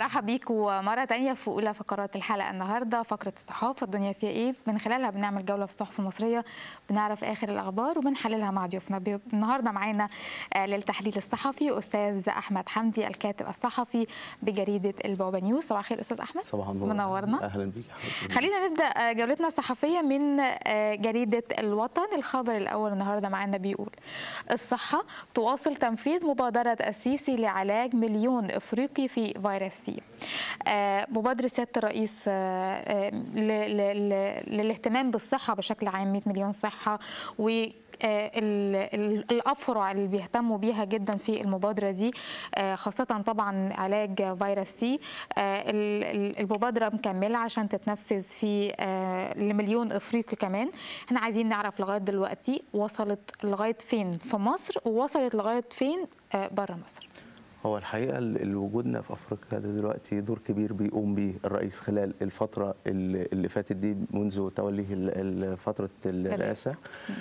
برحب بيكم مرة تانية في أولى فقرات الحلقة النهاردة فقرة الصحافة الدنيا فيها إيه من خلالها بنعمل جولة في الصحف المصرية بنعرف آخر الأخبار وبنحللها مع ضيوفنا بي- النهاردة معانا آه، للتحليل الصحفي أستاذ أحمد حمدي الكاتب الصحفي بجريدة البابا نيوز صباح الخير أستاذ أحمد صباح النور منورنا اهلا بيك يا حبيبي. خلينا نبدا آه، جولتنا الصحفيه من آه، جريده الوطن الخبر الاول النهارده معانا بيقول الصحه تواصل تنفيذ مبادره السيسي لعلاج مليون افريقي في فيروس سي آه، مبادره سياده الرئيس آه، آه، ل- ل- ل- للاهتمام بالصحه بشكل عام 100 مليون صحه و آه، ال- ال- الافرع اللي بيهتموا بيها جدا في المبادره دي آه، خاصه طبعا علاج فيروس سي آه، ال- ال- المبادره مكمله عشان تتنفذ في آه، لمليون افريقي كمان احنا عايزين نعرف لغايه دلوقتي وصلت لغايه فين في مصر ووصلت لغايه فين بره مصر هو الحقيقه ال- اللي وجودنا في افريقيا ده دلوقتي دور كبير بيقوم به الرئيس خلال الفتره اللي اللي فاتت دي منذ توليه ال- ال- فتره الرئاسه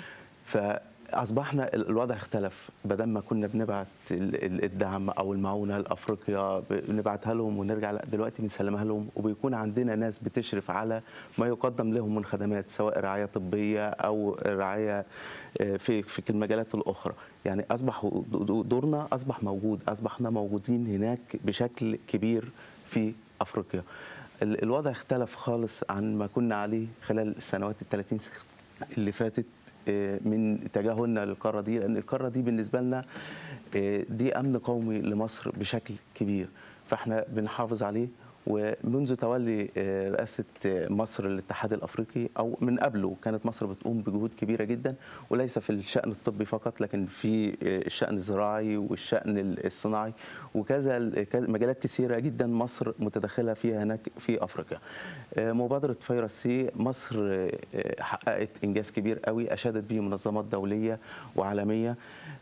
فاصبحنا ال- الوضع اختلف بدل ما كنا بنبعت ال- ال- الدعم او المعونه لافريقيا ب- بنبعتها لهم ونرجع لا دلوقتي بنسلمها لهم وبيكون عندنا ناس بتشرف على ما يقدم لهم من خدمات سواء رعايه طبيه او رعايه آه، في في المجالات الاخرى يعني اصبح دورنا اصبح موجود اصبحنا موجودين هناك بشكل كبير في افريقيا ال- الوضع اختلف خالص عن ما كنا عليه خلال السنوات ال 30 اللي فاتت آه، من تجاهلنا للقاره دي لان القاره دي بالنسبه لنا آه، دي امن قومي لمصر بشكل كبير فاحنا بنحافظ عليه ومنذ تولي آه، رئاسه آه، مصر للاتحاد الافريقي او من قبله كانت مصر بتقوم بجهود كبيره جدا وليس في الشان الطبي فقط لكن في آه، الشان الزراعي والشان الصناعي وكذا ال- كذا- مجالات كثيره جدا مصر متدخله فيها هناك في افريقيا. آه، مبادره فيروس سي مصر آه، حققت انجاز كبير قوي اشادت به منظمات دوليه وعالميه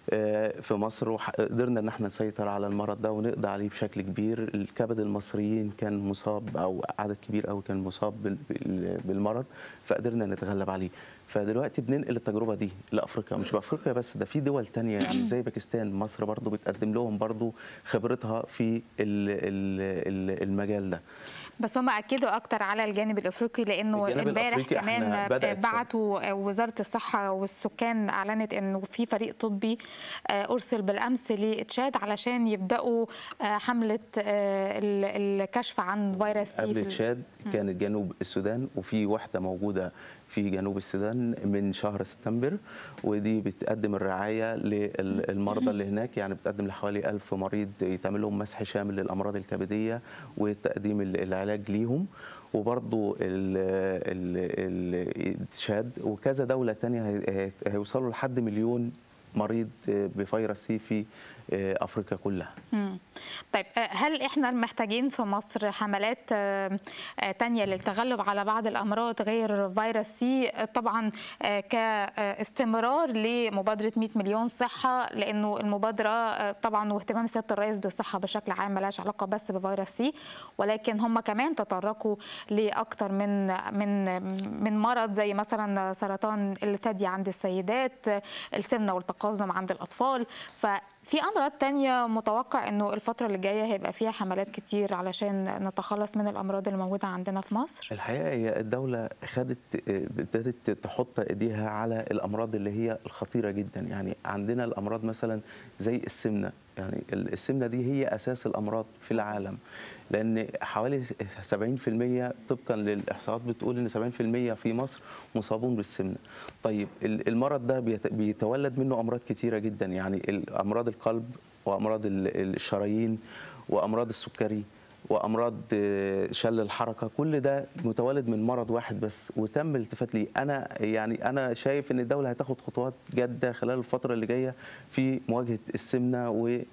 آه، في مصر وقدرنا ان احنا نسيطر على المرض ده ونقضي عليه بشكل كبير الكبد المصريين كان مصاب او عدد كبير قوي كان مصاب بال- بال- بالمرض فقدرنا نتغلب عليه فدلوقتي بننقل التجربه دي لافريقيا مش بافريقيا بس ده في دول تانية يعني زي باكستان مصر برضو بتقدم لهم برضو خبرتها في ال- ال- ال- المجال ده بس هم اكدوا اكتر على الجانب الافريقي لانه الجانب امبارح الأفريقي إحنا كمان بدأت ف- بعتوا وزاره الصحه والسكان اعلنت انه في فريق طبي آه، ارسل بالامس لتشاد علشان يبداوا آه، حمله آه، ال- الكشف عن فيروس سي في قبل ال- تشاد كانت جنوب السودان وفي واحده موجوده في جنوب السودان من شهر سبتمبر ودي بتقدم الرعايه للمرضى اللي هناك يعني بتقدم لحوالي ألف مريض يتعمل لهم مسح شامل للامراض الكبديه وتقديم ال- العلاج ليهم وبرضو ال- ال- ال- تشاد وكذا دوله تانية هي- هي- هيوصلوا لحد مليون مريض بفيروس سي في افريقيا كلها مم. طيب آه، هل احنا محتاجين في مصر حملات آه، آه، تانية للتغلب على بعض الامراض غير فيروس سي آه، طبعا آه، كاستمرار لمبادره 100 مليون صحه لانه المبادره آه، طبعا واهتمام سياده الرئيس بالصحه بشكل عام ملهاش علاقه بس بفيروس سي ولكن هم كمان تطرقوا لاكثر من من من مرض زي مثلا سرطان الثدي عند السيدات آه، السمنه والتقزم عند الاطفال ففي امراض تانية متوقع انه الفتره اللي جايه هيبقى فيها حملات كتير علشان نتخلص من الامراض اللي موجوده عندنا في مصر الحقيقه هي الدوله خدت ابتدت تحط ايديها على الامراض اللي هي الخطيره جدا يعني عندنا الامراض مثلا زي السمنه يعني السمنه دي هي اساس الامراض في العالم لان حوالي 70% طبقا للاحصاءات بتقول ان 70% في مصر مصابون بالسمنه طيب ال- المرض ده بيت- بيتولد منه امراض كتيره جدا يعني امراض القلب وامراض ال- الشرايين وامراض السكري وامراض آه، شل الحركه كل ده متولد من مرض واحد بس وتم الالتفات ليه انا يعني انا شايف ان الدوله هتاخد خطوات جاده خلال الفتره اللي جايه في مواجهه السمنه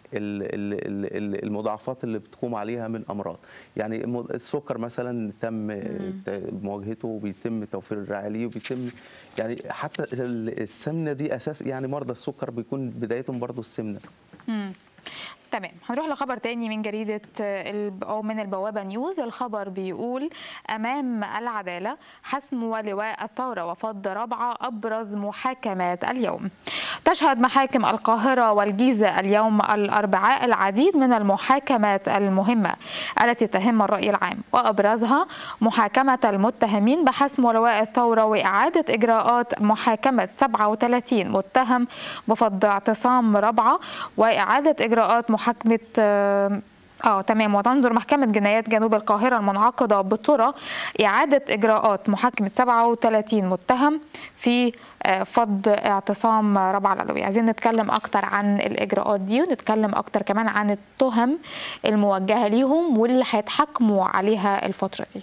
والمضاعفات اللي بتقوم عليها من امراض يعني الم- السكر مثلا تم ت- مواجهته وبيتم توفير الرعايه ليه وبيتم يعني حتى ال- السمنه دي اساس يعني مرضى السكر بيكون بدايتهم برضو السمنه مم. تمام هنروح لخبر تاني من جريدة الب- أو من البوابة نيوز الخبر بيقول أمام العدالة حسم ولواء الثورة وفض رابعة أبرز محاكمات اليوم تشهد محاكم القاهرة والجيزة اليوم الأربعاء العديد من المحاكمات المهمة التي تهم الرأي العام وأبرزها محاكمة المتهمين بحسم ولواء الثورة وإعادة إجراءات محاكمة 37 متهم بفض اعتصام رابعة وإعادة إجراءات محاكمة آه، اه تمام وتنظر محكمة جنايات جنوب القاهرة المنعقدة بطرة إعادة إجراءات محاكمة 37 متهم في آه، فض اعتصام رابعة العدوية عايزين نتكلم أكتر عن الإجراءات دي ونتكلم أكتر كمان عن التهم الموجهة ليهم واللي هيتحاكموا عليها الفترة دي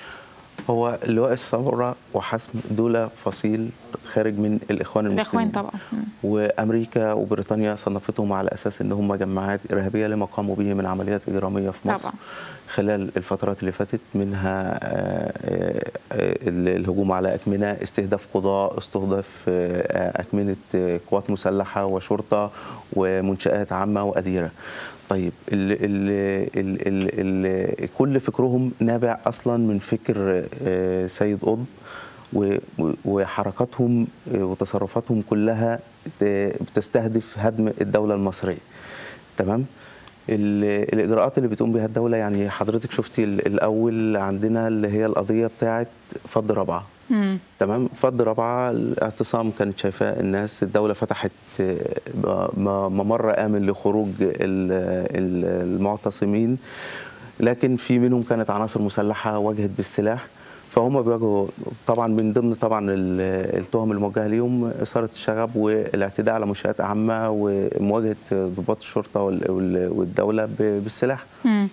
هو لواء الثوره وحسم دول فصيل خارج من الاخوان المسلمين الإخوان طبعا مم. وامريكا وبريطانيا صنفتهم على اساس ان هم جماعات ارهابيه لما قاموا به من عمليات اجراميه في مصر طبعا. خلال الفترات اللي فاتت منها آه، آه، الهجوم على اكمنه استهداف قضاء استهداف آه، اكمنه آه، قوات مسلحه وشرطه ومنشات عامه واديره طيب ال ال ال ال ال كل فكرهم نابع اصلا من فكر آه، سيد قطب و- و- وحركاتهم وتصرفاتهم كلها ت- بتستهدف هدم الدولة المصرية تمام ال- الإجراءات اللي بتقوم بها الدولة يعني حضرتك شفتي ال- الأول عندنا اللي هي القضية بتاعت فض رابعة مم. تمام فض رابعة الاعتصام كانت شايفاه الناس الدولة فتحت آه، م- ممر آمن لخروج ال- ال- المعتصمين لكن في منهم كانت عناصر مسلحة واجهت بالسلاح فهم بيواجهوا طبعا من ضمن طبعا ال- التهم الموجهه ليهم اثاره الشغب والاعتداء على منشات عامه ومواجهه ضباط الشرطه وال- وال- والدوله ب- بالسلاح. مم.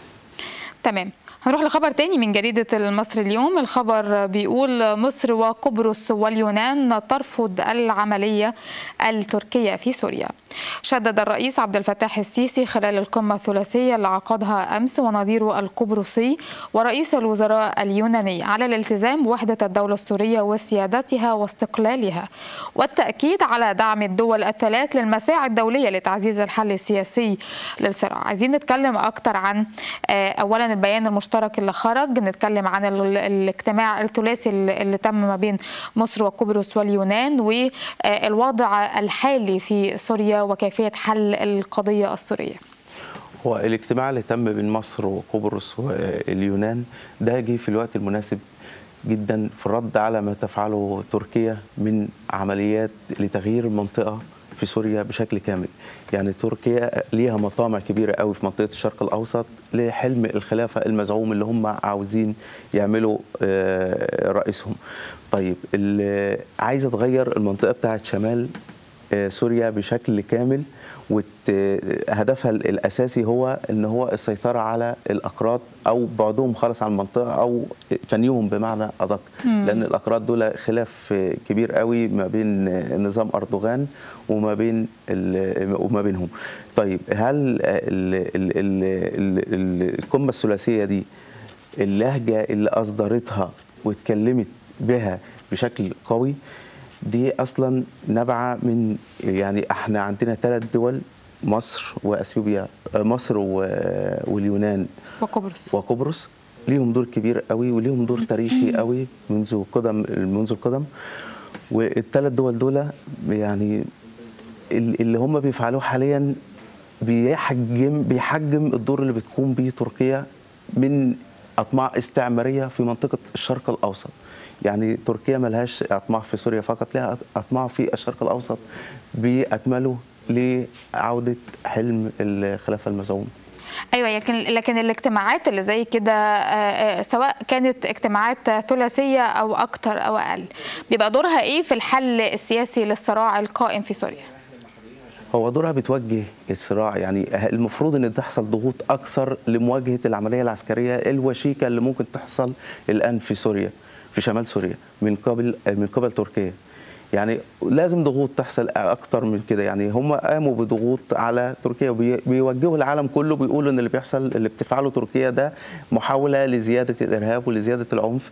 تمام هنروح لخبر تاني من جريدة المصري اليوم الخبر بيقول مصر وقبرص واليونان ترفض العملية التركية في سوريا شدد الرئيس عبد الفتاح السيسي خلال القمة الثلاثية اللي عقدها أمس ونظيره القبرصي ورئيس الوزراء اليوناني على الالتزام بوحدة الدولة السورية وسيادتها واستقلالها والتأكيد على دعم الدول الثلاث للمساعي الدولية لتعزيز الحل السياسي للصراع عايزين نتكلم أكتر عن آه، أولا البيان المشترك اللي خرج نتكلم عن ال- الاجتماع الثلاثي اللي اللي تم ما بين مصر وقبرص واليونان والوضع الحالي في سوريا وكيفية حل القضية السورية هو الاجتماع اللي تم بين مصر وقبرص واليونان ده جه في الوقت المناسب جدا في الرد على ما تفعله تركيا من عمليات لتغيير المنطقه في سوريا بشكل كامل يعني تركيا ليها مطامع كبيره قوي في منطقه الشرق الاوسط لحلم الخلافه المزعوم اللي هم عاوزين يعملوا آه، رئيسهم طيب ال- عايزه تغير المنطقه بتاعت شمال آه، سوريا بشكل كامل وهدفها الاساسي هو ان هو السيطره على الاكراد او بعدهم خالص عن المنطقه او فنيهم بمعنى ادق لان الاكراد دول خلاف كبير قوي ما بين نظام اردوغان وما بين ال- وما بينهم طيب هل ال- ال- ال- ال- ال- القمه الثلاثيه دي اللهجه اللي اصدرتها واتكلمت بها بشكل قوي دي اصلا نابعه من يعني احنا عندنا ثلاث دول مصر واثيوبيا آه، مصر و- واليونان وقبرص وقبرص ليهم دور كبير قوي وليهم دور تاريخي قوي منذ قدم منذ القدم والثلاث دول دول يعني ال- اللي هم بيفعلوه حاليا بيحجم بيحجم الدور اللي بتقوم به تركيا من اطماع استعماريه في منطقه الشرق الاوسط يعني تركيا ملهاش اطماع في سوريا فقط لها اطماع في الشرق الاوسط باكمله لعوده حلم الخلافه المزعوم ايوه لكن لكن الاجتماعات اللي زي كده آه، آه، سواء كانت اجتماعات ثلاثيه او اكتر او اقل بيبقى دورها ايه في الحل السياسي للصراع القائم في سوريا هو دورها بتوجه الصراع يعني المفروض ان تحصل ضغوط اكثر لمواجهه العمليه العسكريه الوشيكه اللي ممكن تحصل الان في سوريا في شمال سوريا من قبل من قبل تركيا يعني لازم ضغوط تحصل اكتر من كده يعني هم قاموا بضغوط على تركيا وبيوجهوا العالم كله بيقولوا ان اللي بيحصل اللي بتفعله تركيا ده محاوله لزياده الارهاب ولزياده العنف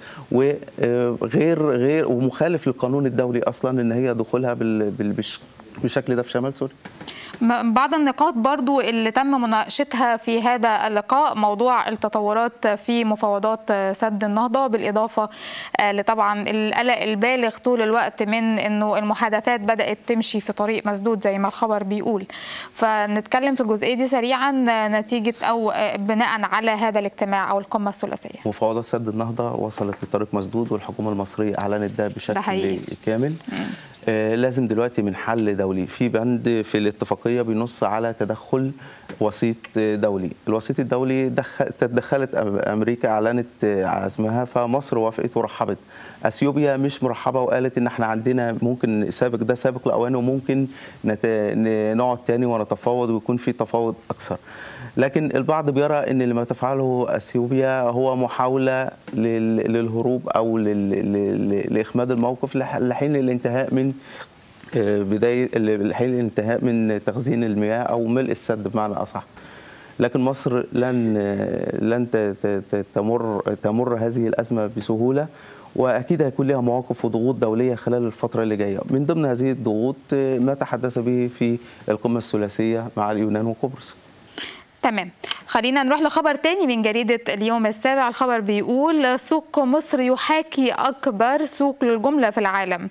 وغير غير ومخالف للقانون الدولي اصلا ان هي دخولها بال- بال- بالش- بالشكل ده في شمال سوريا م- بعض النقاط برضو اللي تم مناقشتها في هذا اللقاء موضوع التطورات في مفاوضات سد النهضة بالإضافة آه، لطبعا القلق البالغ طول الوقت من أنه المحادثات بدأت تمشي في طريق مسدود زي ما الخبر بيقول فنتكلم في الجزئية دي سريعا آه، نتيجة أو آه، بناء على هذا الاجتماع أو القمة الثلاثية مفاوضات سد النهضه وصلت لطريق مسدود والحكومه المصريه اعلنت ده ده بشكل حقيقي. كامل آه لازم دلوقتي من حل دولي في بند في الاتفاقيه بينص على تدخل وسيط دولي الوسيط الدولي دخل تدخلت أم- امريكا اعلنت آه، عزمها فمصر وافقت ورحبت اثيوبيا مش مرحبه وقالت ان احنا عندنا ممكن سابق ده سابق لاوانه وممكن نت... ن- نقعد تاني ونتفاوض ويكون في تفاوض اكثر لكن البعض بيرى ان اللي ما تفعله اثيوبيا هو محاوله لل- للهروب او لل- لل- لاخماد الموقف لح- لحين الانتهاء من آه، بدايه لحين الانتهاء من تخزين المياه او ملء السد بمعنى اصح لكن مصر لن لن ت- ت- ت- تمر تمر هذه الازمه بسهوله واكيد هيكون لها مواقف وضغوط دوليه خلال الفتره اللي جايه من ضمن هذه الضغوط آه، ما تحدث به في القمه الثلاثيه مع اليونان وقبرص تمام خلينا نروح لخبر تاني من جريدة اليوم السابع الخبر بيقول سوق مصر يحاكي أكبر سوق للجملة في العالم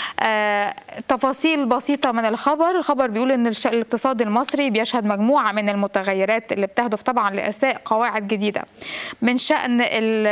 آه تفاصيل بسيطة من الخبر الخبر بيقول أن الش- الاقتصاد المصري بيشهد مجموعة من المتغيرات اللي بتهدف طبعا لإرساء قواعد جديدة من شأن ال-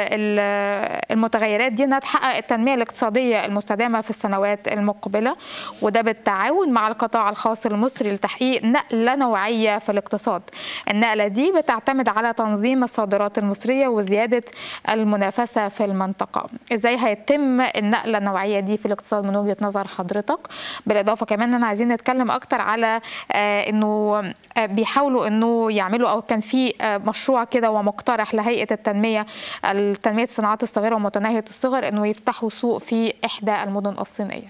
ال- المتغيرات دي أنها تحقق التنمية الاقتصادية المستدامة في السنوات المقبلة وده بالتعاون مع القطاع الخاص المصري لتحقيق نقلة نوعية في الاقتصاد النقلة دي بتعتمد على تنظيم الصادرات المصرية وزيادة المنافسة في المنطقة ازاي هيتم النقلة النوعية دي في الاقتصاد من وجهة نظر حضرتك بالإضافة كمان أنا عايزين نتكلم أكتر على آه، أنه آه، بيحاولوا أنه يعملوا أو كان في آه، مشروع كده ومقترح لهيئة التنمية التنمية الصناعات الصغيرة ومتناهية الصغر أنه يفتحوا سوق في إحدى المدن الصينية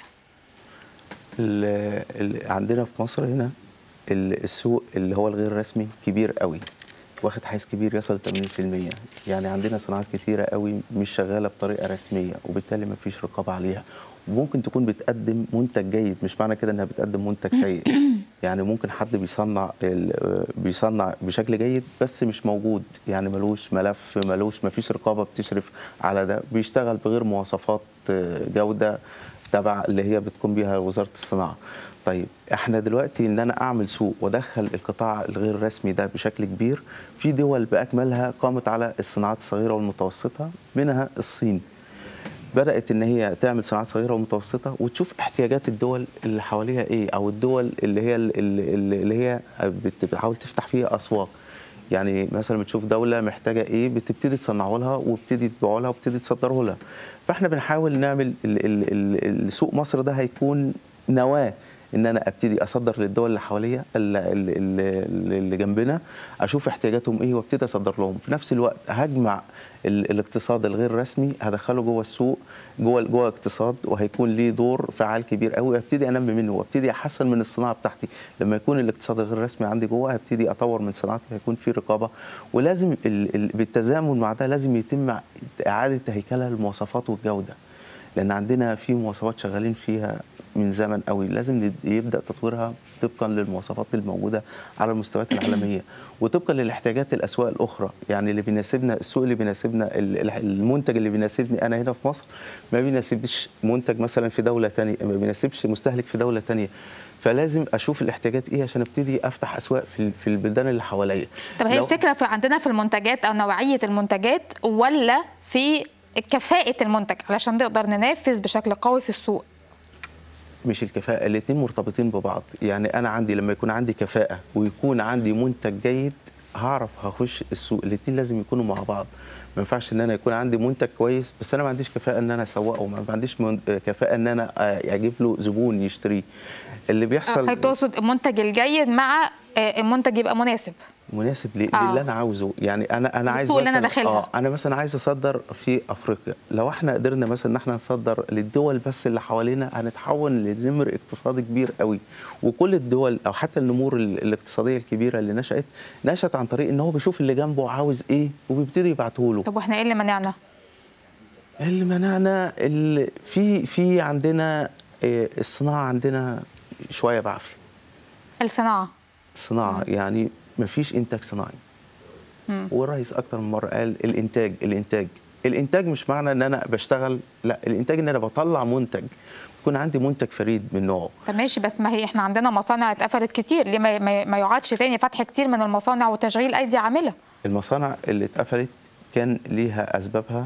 ال- ال- عندنا في مصر هنا ال- السوق اللي هو الغير رسمي كبير قوي واخد حيز كبير يصل 80% يعني عندنا صناعات كتيرة قوي مش شغالة بطريقة رسمية وبالتالي ما فيش رقابة عليها وممكن تكون بتقدم منتج جيد مش معنى كده انها بتقدم منتج سيء يعني ممكن حد بيصنع ال- بيصنع بشكل جيد بس مش موجود يعني ملوش ملف ملوش ما فيش رقابة بتشرف على ده بيشتغل بغير مواصفات جودة تبع اللي هي بتقوم بيها وزاره الصناعه. طيب احنا دلوقتي ان انا اعمل سوق وادخل القطاع الغير رسمي ده بشكل كبير في دول باكملها قامت على الصناعات الصغيره والمتوسطه منها الصين. بدات ان هي تعمل صناعات صغيره ومتوسطه وتشوف احتياجات الدول اللي حواليها ايه او الدول اللي هي اللي, اللي هي بت- بتحاول تفتح فيها اسواق. يعني مثلا بتشوف دوله محتاجه ايه بتبتدي تصنعه لها وبتدي تبيعه لها وبتدي تصدره لها فاحنا بنحاول نعمل ال- ال- ال- ال- سوق مصر ده هيكون نواه ان انا ابتدي اصدر للدول اللي حواليا اللي, اللي, اللي جنبنا اشوف احتياجاتهم ايه وابتدي اصدر لهم في نفس الوقت هجمع ال- الاقتصاد الغير رسمي هدخله جوه السوق جوه جوه اقتصاد وهيكون ليه دور فعال كبير قوي وابتدي انمي منه وابتدي احسن من الصناعه بتاعتي لما يكون الاقتصاد الغير رسمي عندي جوه هبتدي اطور من صناعتي هيكون في رقابه ولازم ال ال بالتزامن مع ده لازم يتم اعاده هيكلها للمواصفات والجوده لان عندنا في مواصفات شغالين فيها من زمن قوي لازم ند- يبدا تطويرها طبقا للمواصفات الموجوده على المستويات العالميه وطبقا للاحتياجات الاسواق الاخرى يعني اللي بيناسبنا السوق اللي بيناسبنا ال- ال- المنتج اللي بيناسبني انا هنا في مصر ما بيناسبش منتج مثلا في دوله ثانيه ما بيناسبش مستهلك في دوله ثانيه فلازم اشوف الاحتياجات ايه عشان ابتدي افتح اسواق في في البلدان اللي حواليا طب هي لو- الفكرة في عندنا في المنتجات أو نوعية المنتجات ولا في كفاءة المنتج علشان نقدر ننافس بشكل قوي في السوق مش الكفاءة الاثنين مرتبطين ببعض يعني أنا عندي لما يكون عندي كفاءة ويكون عندي منتج جيد هعرف هخش السوق الاثنين لازم يكونوا مع بعض ما ينفعش ان انا يكون عندي منتج كويس بس انا ما عنديش كفاءه ان انا اسوقه ما عنديش من- كفاءه ان انا آه، اجيب له زبون يشتريه اللي بيحصل حضرتك تقصد المنتج الجيد مع آه، المنتج يبقى مناسب مناسب ليه آه. للي انا عاوزه يعني انا انا عايز السوق اللي أنا مثلا داخلها. اه انا مثلا عايز اصدر في افريقيا لو احنا قدرنا مثلا ان احنا نصدر للدول بس اللي حوالينا هنتحول لنمر اقتصادي كبير قوي وكل الدول او حتى النمور ال- الاقتصاديه الكبيره اللي نشات نشات عن طريق ان هو بيشوف اللي جنبه عاوز ايه وبيبتدي يبعته له طب واحنا ايه اللي منعنا اللي منعنا اللي في في عندنا آه، الصناعه عندنا شويه بعافيه الصناعة الصناعه يعني مفيش انتاج صناعي والرئيس اكتر من مره قال الانتاج الانتاج الانتاج مش معنى ان انا بشتغل لا الانتاج ان انا بطلع منتج يكون عندي منتج فريد من نوعه طب ماشي بس ما هي احنا عندنا مصانع اتقفلت كتير ليه ما, ما ما يعادش تاني فتح كتير من المصانع وتشغيل ايدي عامله المصانع اللي اتقفلت كان ليها اسبابها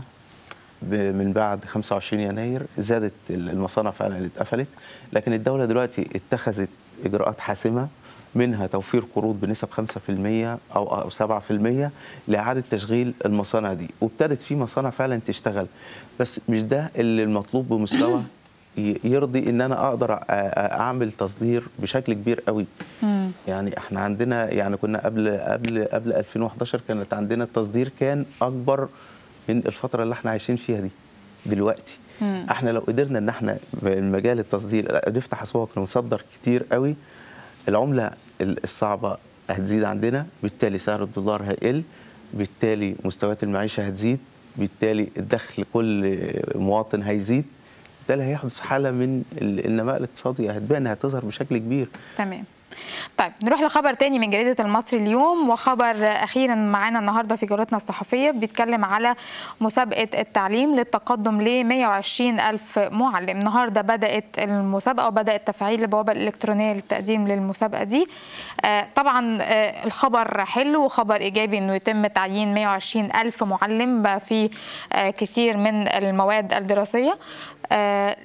ب- من بعد 25 يناير زادت المصانع فعلا اللي اتقفلت لكن الدوله دلوقتي اتخذت اجراءات حاسمه منها توفير قروض بنسب 5% او او 7% لاعاده تشغيل المصانع دي وابتدت في مصانع فعلا تشتغل بس مش ده اللي المطلوب بمستوى ي- يرضي ان انا اقدر أ- أ- اعمل تصدير بشكل كبير قوي يعني احنا عندنا يعني كنا قبل قبل قبل 2011 كانت عندنا التصدير كان اكبر من الفتره اللي احنا عايشين فيها دي دلوقتي احنا لو قدرنا ان احنا مجال التصدير نفتح اسواق ونصدر كتير قوي العمله الصعبه هتزيد عندنا بالتالي سعر الدولار هيقل بالتالي مستويات المعيشه هتزيد بالتالي الدخل كل مواطن هيزيد بالتالي هيحدث حاله من ال- النماء الاقتصادي هتبان هتظهر بشكل كبير تمام طيب نروح لخبر تاني من جريدة المصري اليوم وخبر أخيرا معانا النهاردة في جريدتنا الصحفية بيتكلم على مسابقة التعليم للتقدم ل 120 ألف معلم النهاردة بدأت المسابقة وبدأت تفعيل البوابة الإلكترونية للتقديم للمسابقة دي آه، طبعا آه، الخبر حلو وخبر إيجابي أنه يتم تعيين 120 ألف معلم بقى في آه، كتير من المواد الدراسية آه،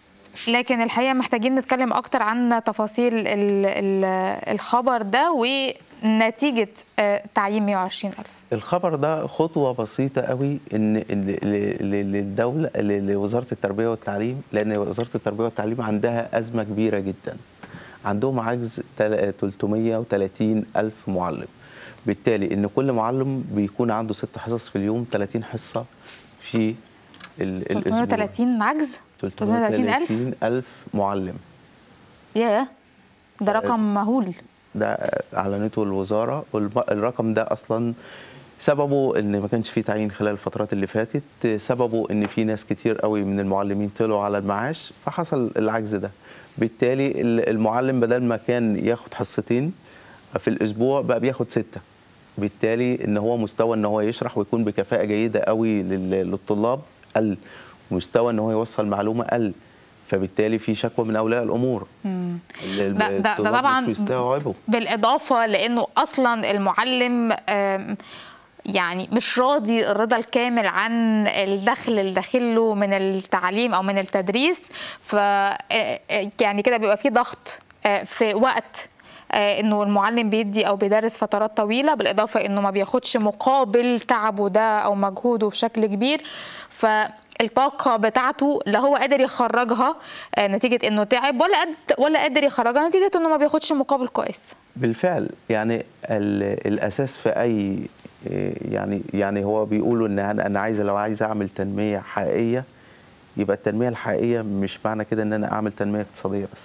لكن الحقيقه محتاجين نتكلم اكتر عن تفاصيل ال ال الخبر ده ونتيجه آه، تعيين 120 الف الخبر ده خطوه بسيطه قوي ان إن ل- ل- للدوله ل- لوزاره التربيه والتعليم لان وزاره التربيه والتعليم عندها ازمه كبيره جدا عندهم عجز تل- 330 الف معلم بالتالي ان كل معلم بيكون عنده ست حصص في اليوم 30 حصه في ال- الاسبوع 330 عجز 330 الف 330 الف معلم ياه ده رقم مهول ده اعلنته الوزاره والرقم ده اصلا سببه ان ما كانش فيه تعيين خلال الفترات اللي فاتت سببه ان في ناس كتير قوي من المعلمين طلعوا على المعاش فحصل العجز ده بالتالي المعلم بدل ما كان ياخد حصتين في الاسبوع بقى بياخد سته بالتالي ان هو مستوى ان هو يشرح ويكون بكفاءه جيده قوي لل- للطلاب قل مستوى ان هو يوصل معلومه قل فبالتالي في شكوى من اولياء الامور ال- ال- ده, ده, ده الطلاب طبعا مش بيستوعبوا بالاضافه لانه اصلا المعلم آم، يعني مش راضي الرضا الكامل عن الدخل اللي داخله من التعليم او من التدريس ف آه، آه، يعني كده بيبقى في ضغط آه، في وقت آه، انه المعلم بيدي او بيدرس فترات طويله بالاضافه انه ما بياخدش مقابل تعبه ده او مجهوده بشكل كبير فالطاقه بتاعته لا هو قادر يخرجها آه، نتيجه انه تعب ولا قد ولا قادر يخرجها نتيجه انه ما بياخدش مقابل كويس بالفعل يعني ال- الاساس في اي يعني يعني هو بيقولوا ان انا أنا عايز لو عايز اعمل تنميه حقيقيه يبقى التنميه الحقيقيه مش معنى كده ان انا اعمل تنميه اقتصاديه بس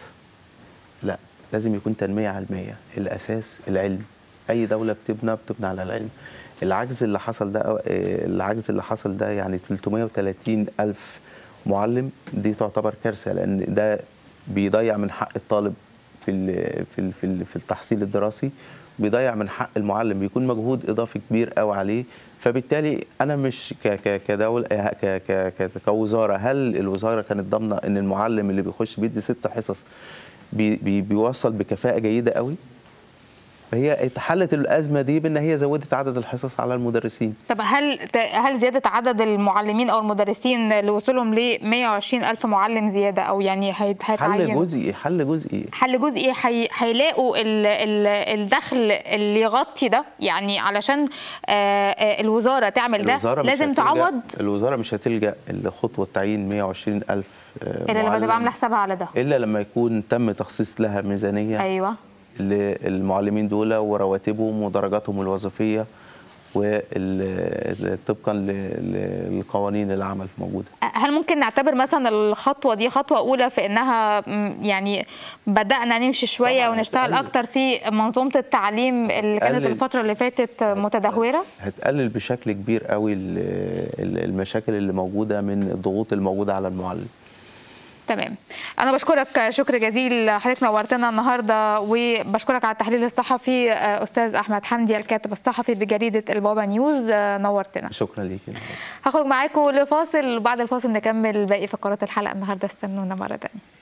لا لازم يكون تنميه علميه الاساس العلم اي دوله بتبنى بتبنى على العلم العجز اللي حصل ده آه، العجز اللي حصل ده يعني 330 الف معلم دي تعتبر كارثه لان ده بيضيع من حق الطالب في ال- في ال- في ال- في التحصيل الدراسي بيضيع من حق المعلم بيكون مجهود اضافي كبير قوي عليه فبالتالي انا مش ك ك كدوله ك ك ك كوزاره هل الوزاره كانت ضامنه ان المعلم اللي بيخش بيدي ست حصص بي بي بيوصل بكفاءه جيده قوي فهي اتحلت الازمه دي بان هي زودت عدد الحصص على المدرسين طب هل هل زياده عدد المعلمين او المدرسين لوصولهم ل 120 الف معلم زياده او يعني هيت- حل هيتعين جزئي حل جزئي حل جزئي هي- هيلاقوا ال- ال- الدخل اللي يغطي ده يعني علشان آه، آه، الوزاره تعمل ده الوزارة مش لازم هتلجأ- تعوض الوزاره مش هتلجا لخطوه تعيين 120 الف الا لما تبقى عامله حسابها على ده الا لما يكون تم تخصيص لها ميزانيه ايوه للمعلمين دول ورواتبهم ودرجاتهم الوظيفيه وال- طبقا ل- ل- لقوانين العمل موجوده هل ممكن نعتبر مثلا الخطوه دي خطوه اولى في انها م، يعني بدانا نمشي شويه طبعاً ونشتغل هتقلل. اكتر في منظومه التعليم اللي كانت هتقلل. الفتره اللي فاتت متدهوره هتقلل بشكل كبير قوي ال- ال- المشاكل اللي موجوده من الضغوط الموجوده على المعلم تمام انا بشكرك شكر جزيل حضرتك نورتنا النهارده وبشكرك على التحليل الصحفي استاذ احمد حمدي الكاتب الصحفي بجريده البابا نيوز نورتنا شكرا ليك هخرج معاكم لفاصل وبعد الفاصل نكمل باقي فقرات الحلقه النهارده استنونا مره ثانيه